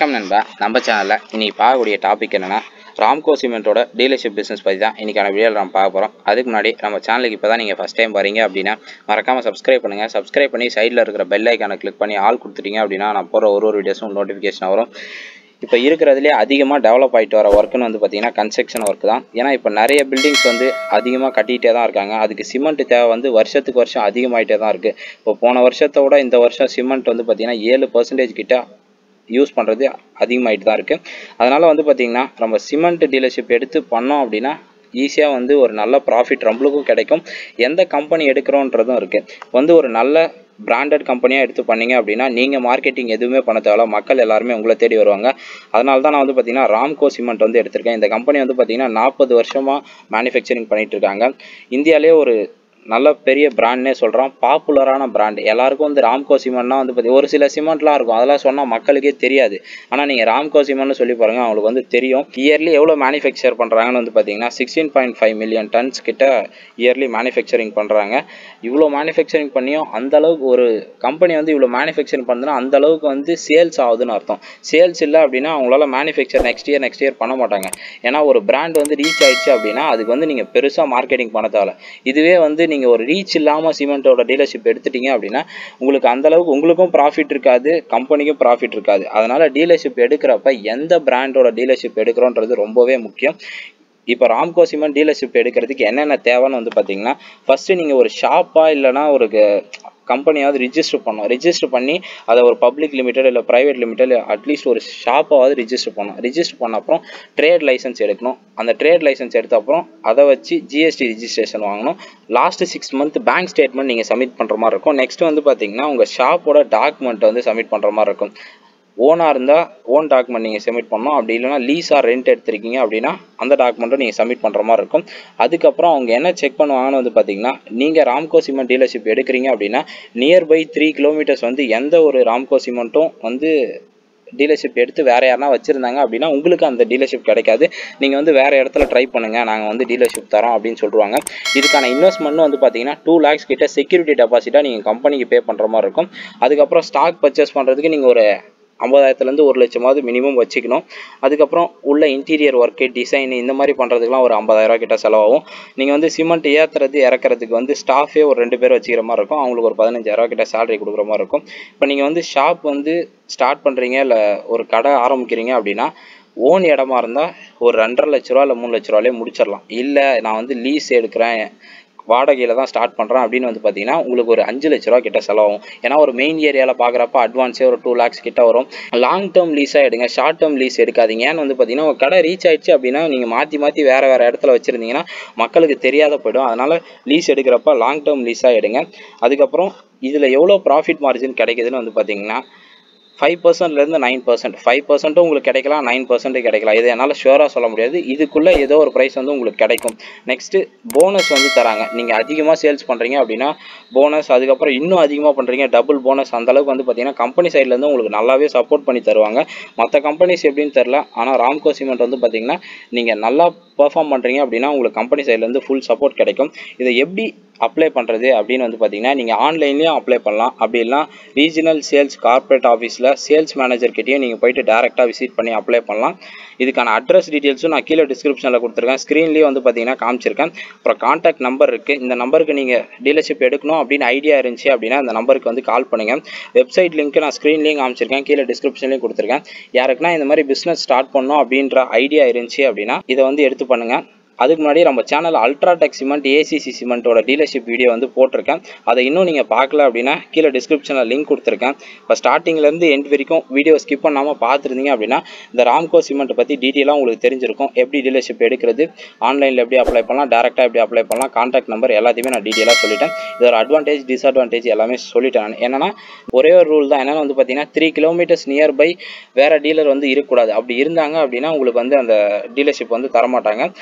வணக்கம் நண்பா நம்ம சேனலில் இன்னைக்கு பார்க்கக்கூடிய டாபிக் என்னென்னா ராம்கோ சிமெண்ட்டோட டீலர்ஷிப் பிஸ்னஸ் பற்றி தான் இன்றைக்கான வீடியோவில் நம்ம பார்க்க போகிறோம் அதுக்கு முன்னாடி நம்ம சேனலுக்கு இப்போ தான் நீங்கள் ஃபஸ்ட் டைம் வரீங்க அப்படின்னா மறக்காமல் சப்ஸ்கிரைப் பண்ணுங்கள் சப்ஸ்கிரைப் பண்ணி சைடில் இருக்கிற பெல் ஐக்கானை கிளிக் பண்ணி ஆல் கொடுத்துட்டீங்க அப்படின்னா நான் போகிற ஒரு ஒரு வீடியோஸும் நோட்டிஃபிகேஷன் வரும் இப்போ இருக்கிறதுலே அதிகமாக டெவலப் ஆகிட்டு வர ஒர்க்குன்னு வந்து பார்த்திங்கன்னா கன்ஸ்ட்ரக்ஷன் ஒர்க் தான் ஏன்னா இப்போ நிறைய பில்டிங்ஸ் வந்து அதிகமாக கட்டிகிட்டே தான் இருக்காங்க அதுக்கு சிமெண்ட் தேவை வந்து வருஷத்துக்கு வருஷம் அதிகமாகிட்டே தான் இருக்குது இப்போ போன வருஷத்தோட இந்த வருஷம் சிமெண்ட் வந்து பார்த்திங்கன்னா ஏழு பர்சன்டேஜ் கிட்ட யூஸ் பண்ணுறது அதிகமாகிட்டு தான் இருக்குது அதனால் வந்து பார்த்திங்கன்னா நம்ம சிமெண்ட் டீலர்ஷிப் எடுத்து பண்ணோம் அப்படின்னா ஈஸியாக வந்து ஒரு நல்ல ப்ராஃபிட் நம்மளுக்கும் கிடைக்கும் எந்த கம்பெனி எடுக்கிறோன்றதும் இருக்குது வந்து ஒரு நல்ல பிராண்டட் கம்பெனியாக எடுத்து பண்ணீங்க அப்படின்னா நீங்கள் மார்க்கெட்டிங் எதுவுமே பண்ண தேவையில்ல மக்கள் எல்லாருமே உங்களை தேடி வருவாங்க அதனால தான் நான் வந்து பார்த்தீங்கன்னா ராம்கோ சிமெண்ட் வந்து எடுத்திருக்கேன் இந்த கம்பெனி வந்து பார்த்தீங்கன்னா நாற்பது வருஷமாக மேனுஃபேக்சரிங் பண்ணிட்டு இருக்காங்க இந்தியாவிலே ஒரு நல்ல பெரிய பிராண்ட்னே சொல்கிறோம் பாப்புலரான பிராண்ட் எல்லாருக்கும் வந்து ராம்கோ சிமெண்ட்னா வந்து பார்த்தி ஒரு சில சிமெண்ட்லாம் இருக்கும் அதெல்லாம் சொன்னால் மக்களுக்கே தெரியாது ஆனால் நீங்கள் ராம்கோ சிமெண்ட்னு சொல்லி பாருங்கள் அவங்களுக்கு வந்து தெரியும் இயர்லி எவ்வளோ மேனுஃபேக்சர் பண்ணுறாங்கன்னு வந்து பார்த்தீங்கன்னா sixteen point five million tons கிட்ட இயர்லி மேனுஃபேக்சரிங் பண்ணுறாங்க இவ்வளோ மேனுஃபேக்சரிங் பண்ணியும் அந்த அளவுக்கு ஒரு கம்பெனி வந்து இவ்வளோ மேனுஃபேக்சரிங் பண்ணுதுன்னா அந்த அளவுக்கு வந்து சேல்ஸ் ஆகுதுன்னு அர்த்தம் சேல்ஸ் இல்லை அப்படின்னா அவங்களால manufacture next year next year பண்ண மாட்டாங்க ஏன்னா ஒரு பிராண்ட் வந்து ரீச் ஆயிடுச்சு அப்படின்னா அதுக்கு வந்து நீங்கள் பெருசாக மார்க்கெட்டிங் பண்ண தேவை இதுவே வந்து நீங்கள் ஒரு ரீச் இல்லாமல் சிமெண்ட்டோட டீலர்ஷிப் எடுத்துட்டீங்க அப்படின்னா உங்களுக்கு அந்த அளவுக்கு உங்களுக்கும் ப்ராஃபிட் இருக்காது கம்பெனிக்கும் ப்ராஃபிட் இருக்காது அதனால் டீலர்ஷிப் எடுக்கிறப்ப எந்த பிராண்டோட டீலர்ஷிப் எடுக்கிறோன்றது ரொம்பவே முக்கியம் இப்போ ராம்கோ சிமெண்ட் டீலர்ஷிப் எடுக்கிறதுக்கு என்னென்ன தேவைன்னு வந்து பார்த்தீங்கன்னா ஃபஸ்ட்டு நீங்கள் ஒரு ஷாப்பாக இல்லைனா ஒரு கம்பெனியாவது ரிஜிஸ்டர் பண்ணணும் ரிஜிஸ்டர் பண்ணி அதை ஒரு பப்ளிக் லிமிடெட் இல்லை ப்ரைவேட் லிமிடெட் அட்லீஸ்ட் ஒரு ஷாப்பாவது ரிஜிஸ்டர் பண்ணணும் ரிஜிஸ்டர் பண்ண அப்புறம் ட்ரேட் லைசன்ஸ் எடுக்கணும் அந்த ட்ரேட் லைசன்ஸ் எடுத்த அப்புறம் அதை வச்சு ஜிஎஸ்டி ரிஜிஸ்ட்ரேஷன் வாங்கணும் last six month bank statement நீங்கள் சப்மிட் பண்ணுற மாதிரி இருக்கும் நெக்ஸ்ட் வந்து பார்த்தீங்கன்னா உங்கள் ஷாப்போட டாக்குமெண்ட் வந்து சப்மிட் பண்ணுற மாதிரி இருக்கும் ஓனாக இருந்தால் ஓன் டாக்குமெண்ட் நீங்கள் சப்மிட் பண்ணணும் அப்படி இல்லைனா லீஸாக ரெண்ட் எடுத்திருக்கீங்க அப்படின்னா அந்த டாக்குமெண்ட்டும் நீங்கள் சப்மிட் பண்ணுற மாதிரி இருக்கும் அதுக்கப்புறம் அவங்க என்ன செக் பண்ணுவாங்கன்னு வந்து பார்த்தீங்கன்னா நீங்கள் ராம்கோ சிமெண்ட் டீலர்ஷிப் எடுக்கிறீங்க அப்படின்னா நியர்பை த்ரீ கிலோமீட்டர்ஸ் வந்து எந்த ஒரு ராம்கோ சிமெண்ட்டும் வந்து டீலர்ஷிப் எடுத்து வேறு யாருனா வச்சுருந்தாங்க அப்படின்னா உங்களுக்கு அந்த டீலர்ஷிப் கிடைக்காது நீங்கள் வந்து வேறு இடத்துல ட்ரை பண்ணுங்கள் நாங்கள் வந்து டீலர்ஷிப் தரோம் அப்படின்னு சொல்லுவாங்க இதுக்கான இன்வெஸ்ட்மெண்ட்னு வந்து பார்த்தீங்கன்னா டூ லேக்ஸ் கிட்ட செக்யூரிட்டி டெபாசிட்டாக நீங்கள் கம்பெனிக்கு பே பண்ணுற மாதிரி இருக்கும் அதுக்கப்புறம் ஸ்டாக் பர்ச்சேஸ் பண்ணுறதுக்கு நீங்கள் ஒரு ஐம்பதாயிரத்துலேருந்து ஒரு லட்சமாவது மினிமம் வச்சுக்கணும் அதுக்கப்புறம் உள்ள இன்டீரியர் ஒர்க்கு டிசைன் இந்த மாதிரி பண்ணுறதுக்குலாம் ஒரு ஐம்பதாயிரரூவா கிட்ட செலவாகும் நீங்கள் வந்து சிமெண்ட் ஏற்றுறது இறக்குறதுக்கு வந்து ஸ்டாஃபே ஒரு ரெண்டு பேர் வச்சுக்கிற மாதிரி இருக்கும் அவங்களுக்கு ஒரு பதினஞ்சாயிரரூவா கிட்ட சேலரி கொடுக்குற மாதிரி இருக்கும் இப்போ நீங்கள் வந்து ஷாப் வந்து ஸ்டார்ட் பண்ணுறீங்க இல்லை ஒரு கடை ஆரம்பிக்கிறீங்க அப்படின்னா ஓன் இடமா இருந்தால் ஒரு ரெண்டரை லட்ச ரூபா இல்லை மூணு லட்ச ரூபாலே முடிச்சிடலாம் இல்லை நான் வந்து லீஸ் எடுக்கிறேன் வாடகையில் தான் ஸ்டார்ட் பண்ணுறேன் அப்படின்னு வந்து பார்த்தீங்கன்னா உங்களுக்கு ஒரு அஞ்சு லட்ச ரூபா கிட்ட செலவாகும் ஏன்னா ஒரு மெயின் ஏரியாவில் பார்க்குறப்ப அட்வான்ஸே ஒரு டூ லேக்ஸ் கிட்ட வரும் லாங் டேர்ம் லீஸாக எடுங்க ஷார்ட் டேர்ம் லீஸ் எடுக்காதீங்க ஏன்னு வந்து பார்த்தீங்கன்னா உங்கள் கடை ரீச் ஆயிடுச்சு அப்படின்னா நீங்கள் மாற்றி மாற்றி வேறு வேறு இடத்துல வச்சுருந்தீங்கன்னா மக்களுக்கு தெரியாத போயிடும் அதனால் லீஸ் எடுக்கிறப்ப லாங் டேர்ம் லீஸாக எடுங்க அதுக்கப்புறம் இதில் எவ்வளோ ப்ராஃபிட் மார்ஜின் கிடைக்குதுன்னு வந்து பார்த்தீங்கன்னா ஃபைவ் பர்சன்ட்லேருந்து நைன் பர்சன்ட் ஃபைவ் பர்சன்ட்டும் உங்களுக்கு கிடைக்கலாம் நைன் பர்சன்ட்டு கிடைக்கலாம் இது என்னால் ஷுவராக சொல்ல முடியாது இதுக்குள்ளே ஏதோ ஒரு ப்ரைஸ் வந்து உங்களுக்கு கிடைக்கும் நெக்ஸ்ட்டு போனஸ் வந்து தராங்க நீங்கள் அதிகமாக சேல்ஸ் பண்ணுறீங்க அப்படின்னா போனஸ் அதுக்கப்புறம் இன்னும் அதிகமாக பண்ணுறீங்க டபுள் போனஸ் அந்தளவுக்கு வந்து பார்த்தீங்கன்னா கம்பெனி சைட்லேருந்து உங்களுக்கு நல்லாவே சப்போர்ட் பண்ணி தருவாங்க மற்ற கம்பெனிஸ் எப்படின்னு தெரில ஆனால் ராம்கோ சிமெண்ட் வந்து பார்த்தீங்கன்னா நீங்கள் நல்லா பர்ஃபார்ம் பண்ணுறீங்க அப்படின்னா உங்களுக்கு கம்பெனி சைட்லேருந்து ஃபுல் சப்போர்ட் கிடைக்கும் இதை எப்படி அப்ளை பண்ணுறது அப்படின்னு வந்து பார்த்தீங்கன்னா நீங்கள் ஆன்லைன்லேயும் அப்ளை பண்ணலாம் அப்படி இல்லைனா ரீஜனல் சேல்ஸ் கார்ப்பரேட் ஆஃபீஸில் சேல்ஸ் மேனேஜர்கிட்டையும் நீங்கள் போயிட்டு டேரெக்டாக விசிட் பண்ணி அப்ளை பண்ணலாம் இதுக்கான அட்ரஸ் டீட்டெயில்ஸும் நான் கீழே டிஸ்கிரிப்ஷனில் கொடுத்துருக்கேன் ஸ்க்ரீன்லேயே வந்து பார்த்தீங்கன்னா காமிச்சிருக்கேன் அப்புறம் கான்டாக்ட் நம்பர் இருக்குது இந்த நம்பருக்கு நீங்கள் டீலர்ஷிப் எடுக்கணும் அப்படின்னு ஐடியா இருந்துச்சு அப்படின்னா அந்த நம்பருக்கு வந்து கால் பண்ணுங்கள் வெப்சைட் லிங்க் நான் ஸ்க்ரீன்லேயும் காமிச்சிருக்கேன் கீழே டிஸ்கிரிப்ஷன்லேயும் கொடுத்துருக்கேன் யாருக்குன்னா இந்த மாதிரி பிஸ்னஸ் ஸ்டார்ட் பண்ணணும் அப்படின்ற ஐடியா இருந்துச்சு அப்படின்னா இதை வந்து எடுத்து பண்ணுங்கள் அதுக்கு முன்னாடி நம்ம சேனல் அல்ட்ராடெக் சிமெண்ட் ஏசிசி சிமெண்ட்டோட டீலர்ஷிப் வீடியோ வந்து போட்டிருக்கேன் அதை இன்னும் நீங்கள் பார்க்கல அப்படின்னா கீழே டிஸ்கிரிப்ஷனில் லிங்க் கொடுத்துருக்கேன் இப்போ ஸ்டார்டிங்லேருந்து எண்ட் வரைக்கும் வீடியோ ஸ்கிப் பண்ணாமல் பார்த்துருந்தீங்க அப்படின்னா இந்த ராம்கோ சிமெண்ட் பற்றி டீட்டெயிலாக உங்களுக்கு தெரிஞ்சிருக்கும் எப்படி டீலர்ஷிப் எடுக்கிறது ஆன்லைனில் எப்படி அப்ளை பண்ணலாம் டேரெக்டாக எப்படி அப்ளை பண்ணலாம் கான்டாக்ட் நம்பர் எல்லாத்தையுமே நான் டீட்டெயிலாக சொல்லிட்டேன் இதோட அட்வான்டேஜ் டிஸ்அட்வான்டேஜ் எல்லாமே சொல்லிட்டேன் நான் என்னன்னா ஒரே ஒரு ரூல் தான் என்னென்னா வந்து பார்த்தீங்கன்னா த்ரீ கிலோமீட்டர்ஸ் நியர்பை வேறு டீலர் வந்து இருக்கக்கூடாது அப்படி இருந்தாங்க அப்படின்னா உங்களுக்கு வந்து அந்த டீலர்ஷிப் வந்து தரமாட்டாங்க அதுக்கப்புறம்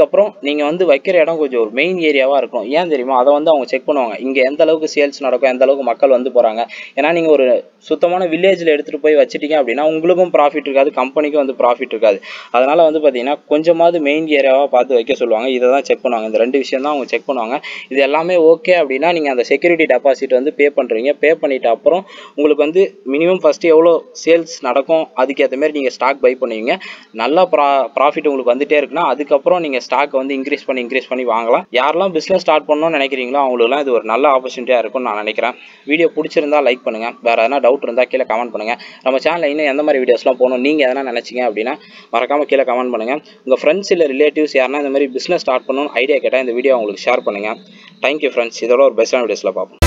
அதுக்கப்புறம் நீங்கள் வந்து வைக்கிற இடம் கொஞ்சம் ஒரு மெயின் ஏரியாவாக இருக்கும் ஏன் தெரியுமா அதை வந்து அவங்க செக் பண்ணுவாங்க இங்கே எந்த அளவுக்கு சேல்ஸ் நடக்கும் எந்த அளவுக்கு மக்கள் வந்து போகிறாங்க ஏன்னா நீங்கள் ஒரு சுத்தமான வில்லேஜில் எடுத்துகிட்டு போய் வச்சிட்டீங்க அப்படின்னா உங்களுக்கும் ப்ராஃபிட் இருக்காது கம்பெனிக்கும் வந்து ப்ராஃபிட் இருக்காது அதனால் வந்து பார்த்தீங்கன்னா கொஞ்சமாவது மெயின் ஏரியாவாக பார்த்து வைக்க சொல்லுவாங்க இதை தான் செக் பண்ணுவாங்க இந்த ரெண்டு விஷயம் தான் அவங்க செக் பண்ணுவாங்க இது எல்லாமே ஓகே அப்படின்னா நீங்கள் அந்த செக்யூரிட்டி டெபாசிட் வந்து பே பண்ணுறீங்க பே பண்ணிட்ட அப்புறம் உங்களுக்கு வந்து மினிமம் ஃபஸ்ட்டு எவ்வளோ சேல்ஸ் நடக்கும் அதுக்கேற்ற மாதிரி நீங்கள் ஸ்டாக் பை பண்ணுவீங்க நல்லா ப்ரா ப்ராஃபிட் உங்களுக்கு வந்துட்டே இருக்குன்னா அதுக்கப்புறம் நீங்கள் ஸ்டாக் வந்து இன்க்ரீஸ் பண்ணி இன்க்ரீஸ் பண்ணி வாங்கலாம் யாரெல்லாம் பிஸ்னஸ் ஸ்டார்ட் பண்ணணும்னு நினைக்கிறீங்களோ அவங்களுக்குலாம் இது ஒரு நல்ல ஆப்பர்ச்சுனிட்டியாக இருக்கும்னு நான் நினைக்கிறேன் வீடியோ பிடிச்சிருந்தா லைக் பண்ணுங்கள் வேறு எதனா டவுட் இருந்தால் கீழே கமெண்ட் பண்ணுங்கள் நம்ம சேனலில் இன்னும் எந்த மாதிரி வீடியோஸ்லாம் போகணும் நீங்கள் எதனா நினச்சிங்க அப்படின்னா மறக்காமல் கீழே கமெண்ட் பண்ணுங்கள் உங்கள் ஃப்ரெண்ட்ஸ் இல்லை ரிலேட்டிவ்ஸ் யாருன்னா இந்த மாதிரி பிஸ்னஸ் ஸ்டார்ட் பண்ணணும்னு ஐடியா கேட்டால் இந்த வீடியோ உங்களுக்கு ஷேர் பண்ணுங்கள் தேங்க்யூ ஃப்ரெண்ட்ஸ் இதோட ஒரு பெஸ்ட்டான வீடியோஸில் பார்ப்போம்